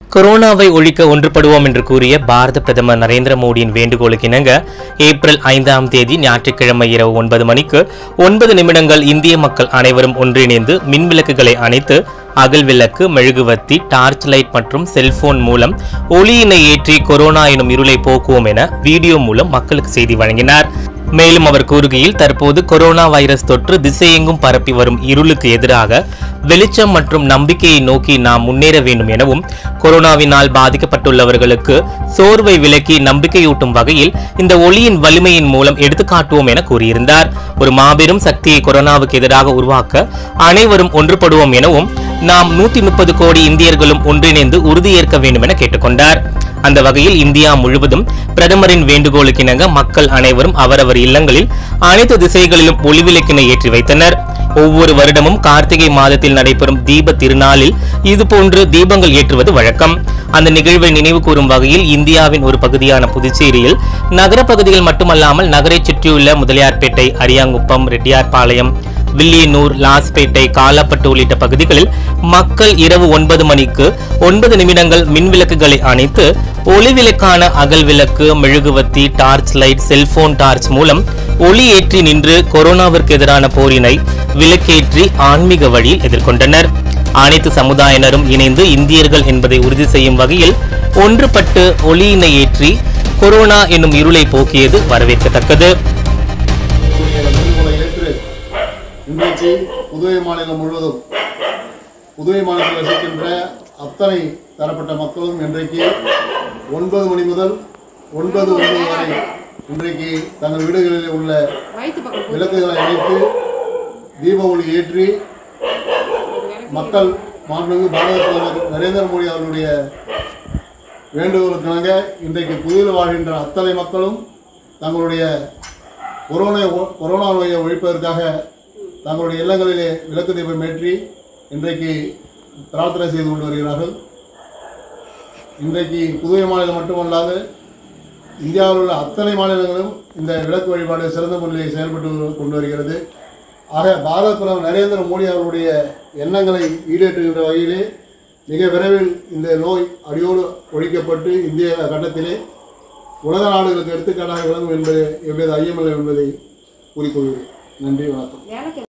கொரோனாவை ஒழிக்க ஒன்றுபடுவோம் என்று கூறிய பாரத பிரதமர் நரேந்திர மோடியின் வேண்டுகோளுக்கு இணங்க ஏப்ரல் ஐந்தாம் தேதி ஞாயிற்றுக்கிழமை இரவு ஒன்பது மணிக்கு ஒன்பது நிமிடங்கள் இந்திய மக்கள் அனைவரும் ஒன்றிணைந்து மின் விளக்குகளை அணைத்து அகல் விளக்கு மெழுகுவர்த்தி டார்ச் லைட் மற்றும் செல்போன் மூலம் ஒளியினை ஏற்றி கொரோனா எனும் இருளை போக்குவோம் என வீடியோ மூலம் மக்களுக்கு செய்தி வழங்கினார் மேலும் அவர் கூறுகையில் தற்போது கொரோனா வைரஸ் தொற்று திசையெங்கும் பரப்பி வரும் இருளுக்கு எதிராக வெளிச்சம் மற்றும் நம்பிக்கையை நோக்கி நாம் முன்னேற வேண்டும் எனவும் கொரோனாவினால் பாதிக்கப்பட்டுள்ளவர்களுக்கு சோர்வை விலக்கி நம்பிக்கையூட்டும் வகையில் இந்த ஒளியின் வலிமையின் மூலம் எடுத்துக்காட்டுவோம் என கூறியிருந்தார் ஒரு மாபெரும் சக்தியை கொரோனாவுக்கு எதிராக உருவாக்க அனைவரும் ஒன்றுபடுவோம் எனவும் நாம் நூத்தி முப்பது கோடி இந்தியர்களும் ஒன்றிணைந்து உறுதியேற்க வேண்டும் என கேட்டுக்கொண்டார் அந்த வகையில் இந்தியா முழுவதும் பிரதமரின் வேண்டுகோளுக்கு இணங்க மக்கள் அனைவரும் அவரவர் இல்லங்களில் அனைத்து திசைகளிலும் ஒளிவிளக்கினை ஏற்றி வைத்தனர் ஒவ்வொரு வருடமும் கார்த்திகை மாதத்தில் நடைபெறும் தீப திருநாளில் இதுபோன்று தீபங்கள் ஏற்றுவது வழக்கம் அந்த நிகழ்வை நினைவு கூறும் வகையில் இந்தியாவின் ஒரு பகுதியான புதுச்சேரியில் நகர பகுதிகள் மட்டுமல்லாமல் நகரைச் சுற்றியுள்ள முதலியார்பேட்டை அரியாங்குப்பம் ரெட்டியார்பாளையம் வில்லியனூர் லாஸ்பேட்டை காலாப்பட்டு உள்ளிட்ட பகுதிகளில் மக்கள் இரவு ஒன்பது மணிக்கு ஒன்பது நிமிடங்கள் மின் விளக்குகளை அணைத்து ஒளி விளக்கான அகல் விளக்கு மெழுகுவத்தி டார்ச் லைட் செல்போன் டார்ச் மூலம் ஒளி ஏற்றி நின்று கொரோனாவிற்கு எதிரான போரினை விளக்கேற்றி ஆன்மீக வழியில் எதிர்கொண்டனர் அனைத்து சமுதாயினரும் இணைந்து இந்தியர்கள் என்பதை உறுதி செய்யும் வகையில் ஒன்றுபட்டு ஒளியினை ஏற்றி கொரோனா என்னும் இருளை போக்கியது வரவேற்கத்தக்கது கூடிய வேண்டுகோளை ஏற்று இன்றைக்கு புதுவை மாநிலம் முழுவதும் புதுவை மாநிலத்தில் வசிக்கின்ற அத்தனை தரப்பட்ட மக்களும் இன்றைக்கு ஒன்பது மணி முதல் ஒன்பது ஒன்பது வரை இன்றைக்கு தங்கள் வீடுகளில் உள்ள விளக்குகளை அணைத்து தீப ஒளி ஏற்றி மக்கள் மாண்புமிகு பாரத பிரதமர் நரேந்திர மோடி அவர்களுடைய வேண்டுகோளுக்கிணங்க இன்றைக்கு புதுவில் வாழ்கின்ற அத்தனை மக்களும் தங்களுடைய கொரோனா கொரோனா நோயை ஒழிப்பதற்காக தங்களுடைய இல்லங்களிலே விளக்கு தீபம் ஏற்றி இன்றைக்கு பிரார்த்தனை செய்து கொண்டு வருகிறார்கள் இன்றைக்கு புதுவை மாநிலம் மட்டுமல்லாது இந்தியாவில் உள்ள அத்தனை மாநிலங்களும் இந்த விளக்கு வழிபாடு சிறந்த முறையில் செயல்பட்டு கொண்டு வருகிறது ஆக பாரத பிரதமர் நரேந்திர மோடி அவர்களுடைய எண்ணங்களை ஈடேற்றுகின்ற வகையிலே மிக விரைவில் இந்த நோய் அடியோடு ஒழிக்கப்பட்டு இந்திய கட்டத்திலே உலக நாடுகளுக்கு எடுத்துக்காட்டாக விளங்கும் என்பது எவ்வித ஐயமில்லை என்பதை கூறிக்கொள்கிறேன் நன்றி வணக்கம் வேலைக்கு